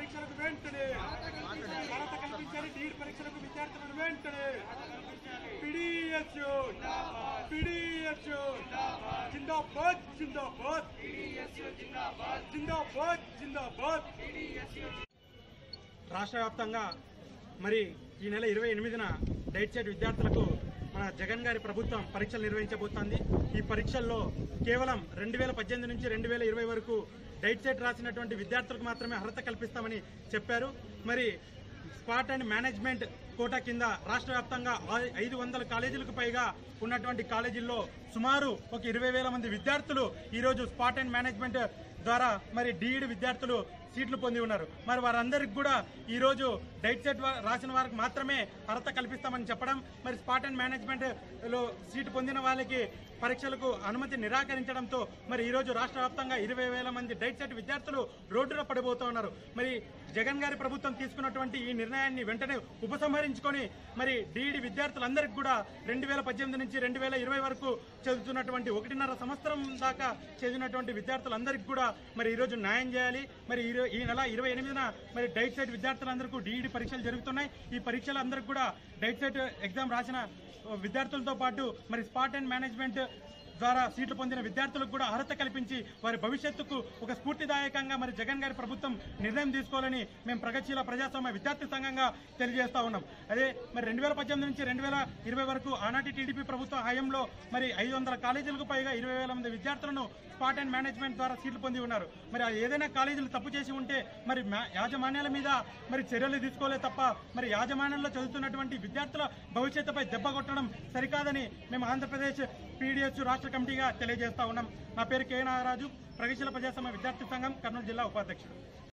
పరీక్షలకు వెంటనే అర్హత కల్పించాలి డీడ్ పరీక్షలకు విద్యార్థులను వెంటనే పిడిఎస్యు పిడిఎస్యు జిందాబాద్ జిందాబాద్ జిందాబాద్ జిందాబాద్ రాష్ట్ర వ్యాప్తంగా మరి ఈ నెల ఇరవై ఎనిమిదిన డైట్ సెట్ విద్యార్థులకు మన జగన్ గారి ప్రభుత్వం పరీక్షలు నిర్వహించబోతోంది ఈ పరీక్షల్లో కేవలం రెండు వేల పద్దెనిమిది నుంచి రెండు వేల ఇరవై వరకు డైట్ సెట్ రాసినటువంటి విద్యార్థులకు మాత్రమే అర్హత కల్పిస్తామని చెప్పారు మరి స్పాట్ అండ్ మేనేజ్మెంట్ కోటా కింద రాష్ట్ర వ్యాప్తంగా ఐ- ఐదు వందల కాలేజీలకు పైగా ఉన్నటువంటి కాలేజీల్లో సుమారు ఒక ఇరవై వేల మంది విద్యార్థులు ఈరోజు స్పాట్ అండ్ మేనేజ్మెంట్ ద్వారా మరి డిఈడి విద్యార్థులు సీట్లు పొంది ఉన్నారు మరి వారందరికి కూడా ఈ రోజు డైట్ సెట్ వా- రాసిన వారికి మాత్రమే అర్హత కల్పిస్తామని చెప్పడం మరి స్పాట్ అండ్ మేనేజ్మెంట్ లో సీటు పొందిన వాళ్ళకి పరీక్షలకు అనుమతి నిరాకరించడంతో మరి ఈ రోజు రాష్ట్ర వ్యాప్తంగా ఇరవై వేల మంది డైట్ సెట్ విద్యార్థులు రోడ్డున పడిపోతూ ఉన్నారు మరి జగన్ గారి ప్రభుత్వం తీసుకున్నటువంటి ఈ నిర్ణయాన్ని వెంటనే ఉపసంహరించుకొని మరి డిఈడి విద్యార్థులందరికీ కూడా రెండు వేల పద్దెనిమిది నుంచి రెండు వేల ఇరవై వరకు చదువుతున్నటువంటి ఒకటిన్నర సంవత్సరం దాకా చదివినటువంటి విద్యార్థులందరికీ కూడా మరి ఈ రోజు న్యాయం చేయాలి మరి ఈ రో- ఈ నెల ఇరవై ఎనిమిదిన మరి డైట్ సెట్ విద్యార్థులందరికీ డిఈడి పరీక్షలు జరుగుతున్నాయి ఈ పరీక్షలు అందరికీ కూడా డైట్ సెట్ ఎగ్జామ్ రాసిన విద్యార్థులతో పాటు మరి స్పాట్ అండ్ మేనేజ్మెంట్ ద్వారా సీట్లు పొందిన విద్యార్థులకు కూడా అర్హత కల్పించి వారి భవిష్యత్తుకు ఒక స్ఫూర్తిదాయకంగా మరి జగన్ గారి ప్రభుత్వం నిర్ణయం తీసుకోవాలని మేము ప్రగతిశీల ప్రజాస్వామ్య విద్యార్థి సంఘంగా తెలియజేస్తా ఉన్నాం అదే మరి రెండు వేల పద్దెనిమిది నుంచి రెండు వేల ఇరవై వరకు ఆనాటి టీడీపీ ప్రభుత్వ హయాంలో మరి ఐదు వందల కాలేజీలకు పైగా ఇరవై వేల మంది విద్యార్థులను స్పాట్ అండ్ మేనేజ్మెంట్ ద్వారా సీట్లు పొంది ఉన్నారు మరి ఆ ఏదైనా కాలేజీలు తప్పు చేసి ఉంటే మరి మా- యాజమాన్యాల మీద మరి చర్యలు తీసుకోలే తప్ప మరి యాజమాన్యంలో చదువుతున్నటువంటి విద్యార్థుల భవిష్యత్తుపై దెబ్బ కొట్టడం సరికాదని మేము ఆంధ్రప్రదేశ్ పీడిఎస్ రాష్ట్ర కమిటీగా తెలియజేస్తా ఉన్నాం నా పేరు కే నాగరాజు ప్రగతిశీల ప్రజాస్వామ్య విద్యార్థి సంఘం కర్నూలు జిల్లా ఉపాధ్యక్షుడు